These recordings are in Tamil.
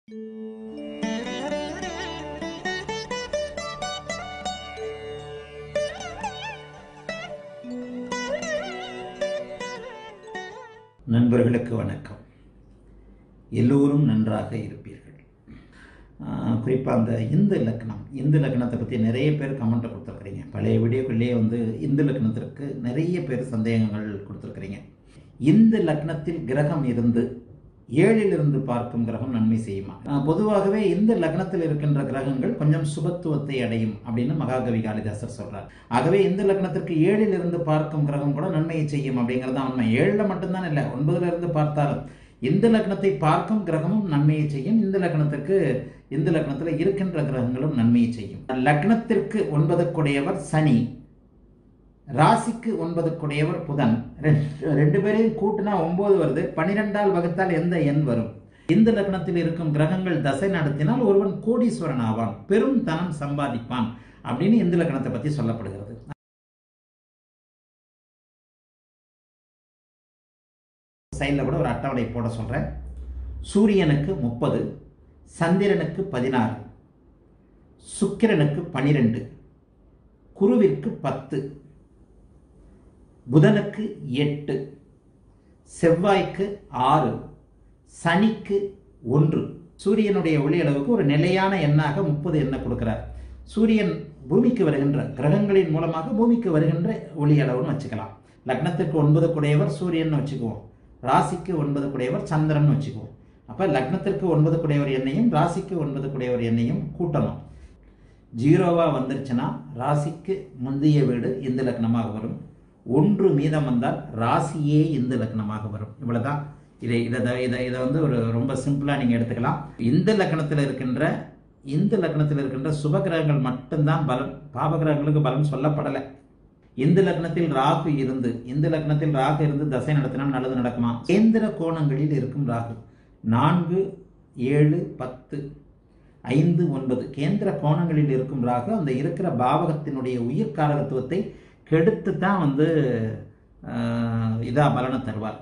நண்பர்களுக்கு வணக்கம் எல்லோரும் நன்றாக இருப்பீர்கள் குறிப்பாக அந்த இந்து லக்னம் இந்து லக்னத்தை பற்றி நிறைய பேர் கமெண்ட்டை கொடுத்துருக்குறீங்க பழைய வீடியோக்குள்ளேயே வந்து இந்து லக்னத்திற்கு நிறைய பேர் சந்தேகங்கள் கொடுத்துருக்குறீங்க இந்த லக்னத்தில் கிரகம் இருந்து ஏழில் இருந்து பார்க்கும் கிரகம் நன்மை செய்யுமா அஹ் பொதுவாகவே இந்த லக்னத்தில் இருக்கின்ற கிரகங்கள் கொஞ்சம் சுபத்துவத்தை அடையும் அப்படின்னு மகாகவி காளிதாசர் சொல்றார் ஆகவே இந்த லக்னத்திற்கு ஏழில் இருந்து பார்க்கும் கிரகம் கூட நன்மையை செய்யும் அப்படிங்கிறது தான் உண்மை ஏழுல மட்டும்தான் இல்லை ஒன்பதுல இருந்து பார்த்தாலும் இந்த லக்னத்தை பார்க்கும் கிரகமும் நன்மையை செய்யும் இந்த லக்னத்திற்கு இந்த லக்னத்தில் இருக்கின்ற கிரகங்களும் நன்மையை செய்யும் லக்னத்திற்கு ஒன்பதுக்குடையவர் சனி ராசிக்கு ஒன்பதுக்குடையவர் புதன் ரெண்டு- ரெண்டு பேரையும் கூட்டினா ஒன்பது வருது பனிரெண்டால் வகுத்தால் எந்த எண் வரும் இந்த லக்னத்தில் இருக்கும் கிரகங்கள் தசை நடத்தினால் ஒருவன் கோடீஸ்வரன் ஆவான் பெரும் தனம் சம்பாதிப்பான் அப்படின்னு இந்த லக்னத்தை பத்தி சொல்லப்படுகிறது சைடில் கூட ஒரு அட்டவணை போட சொல்றேன் சூரியனுக்கு முப்பது சந்திரனுக்கு பதினாறு சுக்கிரனுக்கு பனிரெண்டு குருவிற்கு பத்து புதனுக்கு எட்டு செவ்வாய்க்கு ஆறு சனிக்கு ஒன்று சூரியனுடைய ஒளி அளவுக்கு ஒரு நிலையான எண்ணாக முப்பது எண்ணை கொடுக்கிறார் சூரியன் பூமிக்கு வருகின்ற கிரகங்களின் மூலமாக பூமிக்கு வருகின்ற ஒளி அளவுன்னு வச்சுக்கலாம் லக்னத்திற்கு ஒன்பது குடையவர் சூரியன் வச்சுக்குவோம் ராசிக்கு ஒன்பது குடையவர் சந்திரன் வச்சுக்குவோம் அப்ப லக்னத்திற்கு ஒன்பது குடையவர் எண்ணையும் ராசிக்கு ஒன்பது குடையவர் எண்ணையும் கூட்டணும் ஜீரோவா வந்துருச்சுன்னா ராசிக்கு முந்தைய வீடு இந்த லக்னமாக வரும் ஒன்று மீதம் வந்தால் ராசியே இந்த லக்னமாக வரும் இவ்வளவுதான் இதை இதை இதை இதை வந்து ஒரு ரொம்ப சிம்பிளா நீங்க எடுத்துக்கலாம் இந்த லக்னத்தில் இருக்கின்ற இந்த லக்னத்தில் இருக்கின்ற சுப கிரகங்கள் மட்டும்தான் பலம் பாப கிரகங்களுக்கு பலம் சொல்லப்படலை இந்த லக்னத்தில் ராகு இருந்து இந்த லக்னத்தில் ராகு இருந்து தசை நடத்தினால் நல்லது நடக்குமா கேந்திர கோணங்களில் இருக்கும் ராகு நான்கு ஏழு பத்து ஐந்து ஒன்பது கேந்திர கோணங்களில் இருக்கும் ராகு அந்த இருக்கிற பாவகத்தினுடைய உயிர் காரகத்துவத்தை கெடுத்து தான் வந்து ஆஹ், இதா பலனை தருவார்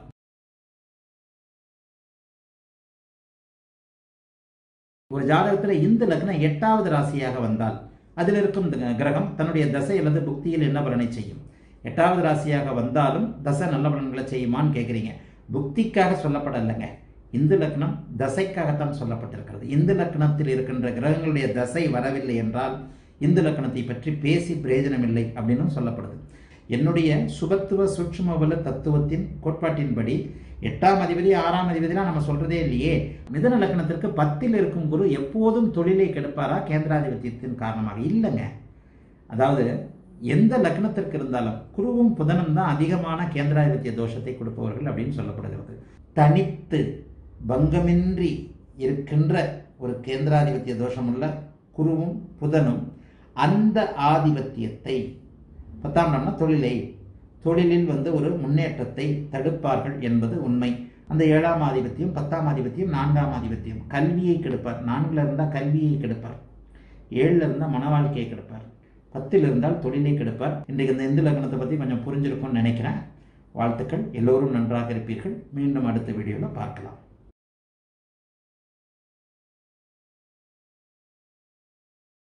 ஒரு ஜாதகத்தில் இந்த லக்னம் எட்டாவது ராசியாக வந்தால் அதில் இருக்கும் இந்த கிரகம் தன்னுடைய தசை அல்லது புக்தியில் என்ன பலனை செய்யும் எட்டாவது ராசியாக வந்தாலும் தசை நல்ல பலன்களை செய்யுமான்னு கேட்குறீங்க புக்திக்காக சொல்லப்படலைங்க இந்து லக்னம் தசைக்காகத்தான் சொல்லப்பட்டிருக்கிறது இந்து லக்னத்தில் இருக்கின்ற கிரகங்களுடைய தசை வரவில்லை என்றால் இந்து லக்னத்தை பற்றி பேசி பிரயோஜனமில்லை அப்படின்னு சொல்லப்படுது என்னுடைய சுபத்துவ சூட்சுமபல தத்துவத்தின் கோட்பாட்டின்படி எட்டாம் அதிபதி ஆறாம் அதிபதிலாம் நம்ம சொல்றதே இல்லையே மிதன லக்னத்திற்கு பத்தில் இருக்கும் குரு எப்போதும் தொழிலை கெடுப்பாரா கேந்திராதிபத்தியத்தின் காரணமாக இல்லைங்க அதாவது எந்த லக்னத்திற்கு இருந்தாலும் குருவும் புதனும் தான் அதிகமான கேந்திராதிபத்திய தோஷத்தை கொடுப்பவர்கள் அப்படின்னு சொல்லப்படுகிறது தனித்து பங்கமின்றி இருக்கின்ற ஒரு கேந்திராதிபத்திய தோஷமுள்ள குருவும் புதனும் அந்த ஆதிபத்தியத்தை பத்தாம் இடம்னா தொழிலை தொழிலில் வந்து ஒரு முன்னேற்றத்தை தடுப்பார்கள் என்பது உண்மை அந்த ஏழாம் ஆதிபத்தியம் பத்தாம் ஆதிபத்தியம் நான்காம் ஆதிபத்தியம் கல்வியை கெடுப்பார் நான்குல இருந்தால் கல்வியை கெடுப்பார் ஏழுல இருந்தால் மன வாழ்க்கையை கெடுப்பார் பத்தில் இருந்தால் தொழிலை கெடுப்பார் இன்றைக்கு இந்த இந்து லக்னத்தை பற்றி கொஞ்சம் புரிஞ்சிருக்கும்னு நினைக்கிறேன் வாழ்த்துக்கள் எல்லோரும் நன்றாக இருப்பீர்கள் மீண்டும் அடுத்த வீடியோவில் பார்க்கலாம்